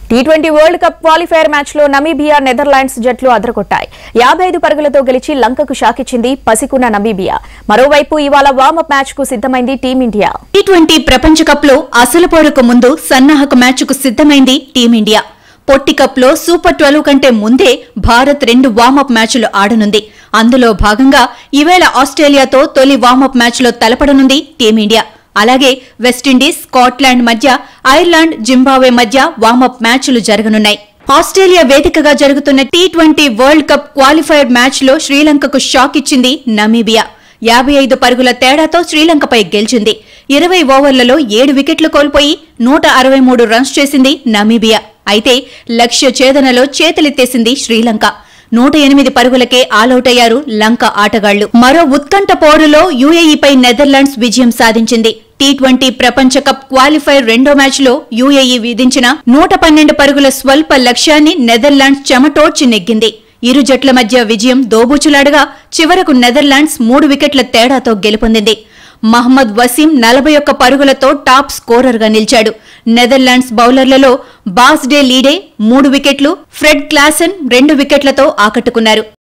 tea twenty world cup qualifier match లో Namibia Netherlands జట్లు అదరగొట్టాయి యాభై ఐదు పరుగులతో గెలిచి లంకకు షాకిచ్చింది పసికున్న నమీబియా మరోవైపు ఇవాళ వార్మప్ మ్యాచ్ కు సిద్దమైంది టీమిండియా టీ ట్వంటీ ప్రపంచ కప్ లో అసలు పోరుకు ముందు సన్నాహక మ్యాచ్ కు సిద్దమైంది టీమిండియా పొట్టి కప్ లో సూపర్ ట్వెల్వ్ కంటే ముందే భారత్ రెండు వార్మప్ మ్యాచ్లు ఆడనుంది అందులో భాగంగా ఈవేళ ఆస్ట్రేలియాతో తొలి వార్మప్ మ్యాచ్ లో తలపడనుంది టీమిండియా అలాగే వెస్టిండీస్ స్కాట్లాండ్ మధ్య ఐర్లాండ్ జింబాబ్వే మధ్య వార్మప్ మ్యాచ్లు జరగనున్నాయి ఆస్ట్రేలియా వేదికగా జరుగుతున్న T twenty world cup qualifier match లో శ్రీలంకకు షాక్ ఇచ్చింది నమీబియా యాభై ఐదు పరుగుల తేడాతో శ్రీలంకపై గెలిచింది ఇరవై ఓవర్లలో ఏడు వికెట్లు కోల్పోయి నూట అరవై మూడు రన్స్ చేసింది నమీబియా అయితే లక్ష్య ఛేదనలో చేతులెత్తేసింది శ్రీలంక నూట ఎనిమిది పరుగులకే ఆలౌట్ అయ్యారు లంక ఆటగాళ్లు మరో ఉత్కంఠ పోరులో యూఏఈపై నెదర్లాండ్స్ విజయం సాధించింది టీ ట్వంటీ ప్రపంచ కప్ క్వాలిఫైర్ రెండో మ్యాచ్లో యూఏఈ విధించిన నూట పన్నెండు పరుగుల స్వల్ప లక్ష్యాన్ని నెదర్లాండ్స్ చెమటోడ్చి నెగ్గింది ఇరు జట్ల మధ్య విజయం దోబూచులాడగా చివరకు నెదర్లాండ్స్ మూడు వికెట్ల తేడాతో గెలుపొందింది మహ్మద్ వసీం నలభై ఒక్క పరుగులతో టాప్ స్కోరర్గా నిలిచాడు నెదర్లాండ్స్ బౌలర్లలో బాస్ డే లీడే మూడు వికెట్లు ఫ్రెడ్ క్లాసెన్ రెండు వికెట్లతో ఆకట్టుకున్నారు